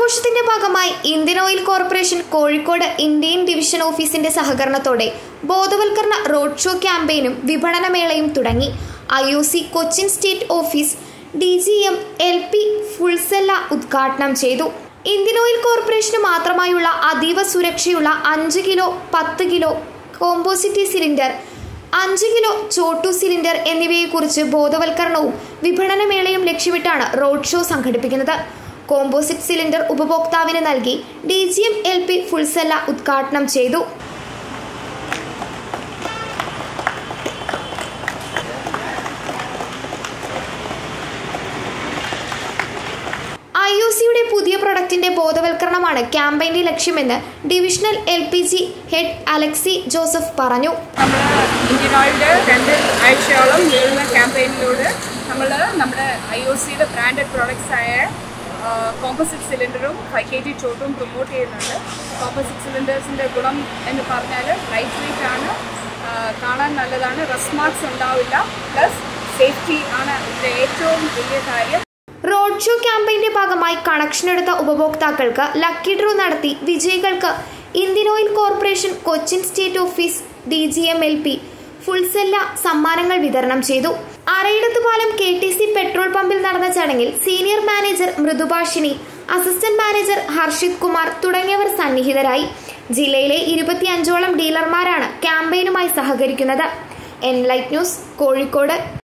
ഓണാഘോഷത്തിന്റെ ഭാഗമായി Indian Oil Corporation Kozhikode Indian division ഓഫീസിന്റെ സഹകരണത്തോടെ ബോധവൽക്കരണ റോഡ് ഷോ ക്യാമ്പയിനും വിപണനമേളയും തുടങ്ങി I O C Cochin state office D G M L P ഫുൾസെല്ല ഉദ്ഘാടനം ചെയ്തു ഇന്ത്യൻ ഓയിൽ കോർപ്പറേഷന് മാത്രമായുള്ള അതീവ സുരക്ഷയുള്ള അഞ്ച് കിലോ പത്ത് കിലോ കോമ്പോസിറ്റി സിലിണ്ടർ അഞ്ച് കിലോ ചോട്ടു സിലിണ്ടർ എന്നിവയെക്കുറിച്ച് ബോധവൽക്കരണവും വിപണനമേളയും ലക്ഷ്യമിട്ടാണ് റോഡ് ഷോ സംഘടിപ്പിക്കുന്നത് കോമ്പോസിറ്റ് സിലിണ്ടർ ഉപഭോക്താവിന് നൽകി D G M L P ഫുൾസെല്ല ഉദ്ഘാടനം ചെയ്തു ഐ ഒ സിയുടെ പുതിയ പ്രൊഡക്റ്റിന്റെ ബോധവൽക്കരണമാണ് ക്യാമ്പയിന്റെ ലക്ഷ്യമെന്ന് divisional L P G head Alexy Joseph പറഞ്ഞു നമ്മൾ ഇന്ത്യൻ ഓയിലിൻ്റെ രണ്ട് ആഴ്ചയോളം നീളുന്ന ക്യാമ്പയിനിലൂടെ നമ്മൾ നമ്മുടെ ഐ ഒ സിയുടെ ബ്രാൻഡഡ് പ്രോഡക്റ്റ്സ് ആയ കോമ്പോസിറ്റ് സിലിണ്ടറും ഫൈവ് കെ ജി ചോട്ടും പ്രൊമോട്ട് ചെയ്യുന്നുണ്ട് കോമ്പോസിറ്റ് സിലിണ്ടേഴ്സിൻ്റെ ഗുണം എന്ന് പറഞ്ഞാൽ ലൈറ്റ് വെയിറ്റ് ആണ് ആ, കാണാൻ നല്ലതാണ് റസ് മാർക്സ് ഉണ്ടാവില്ല പ്ലസ് സേഫ്റ്റി ആണ് ഇതിൻ്റെ ഏറ്റവും വലിയ കാര്യം റോഡ് ഷോ ക്യാമ്പയിന്റെ ഭാഗമായി കണക്ഷൻ എടുത്ത ഉപഭോക്താക്കൾക്ക് ലക്കി ഡ്രോ നടത്തി വിജയികൾക്ക് Indian Oil Corporation Cochin state office D G M L P ഫുൾസെല്ല സമ്മാനങ്ങൾ വിതരണം ചെയ്തു അരയിടത്ത് പാലം കെ ടി സി പെട്രോൾ പമ്പിൽ നടന്ന ചടങ്ങിൽ senior manager Mridubhashini assistant manager Harshit Kumar തുടങ്ങിയവർ സന്നിഹിതരായി ജില്ലയിലെ ഇരുപത്തിയഞ്ചോളം ഡീലർമാരാണ് ക്യാമ്പയിനുമായി സഹകരിക്കുന്നത് എൻലൈറ്റ് ന്യൂസ് കോഴിക്കോട്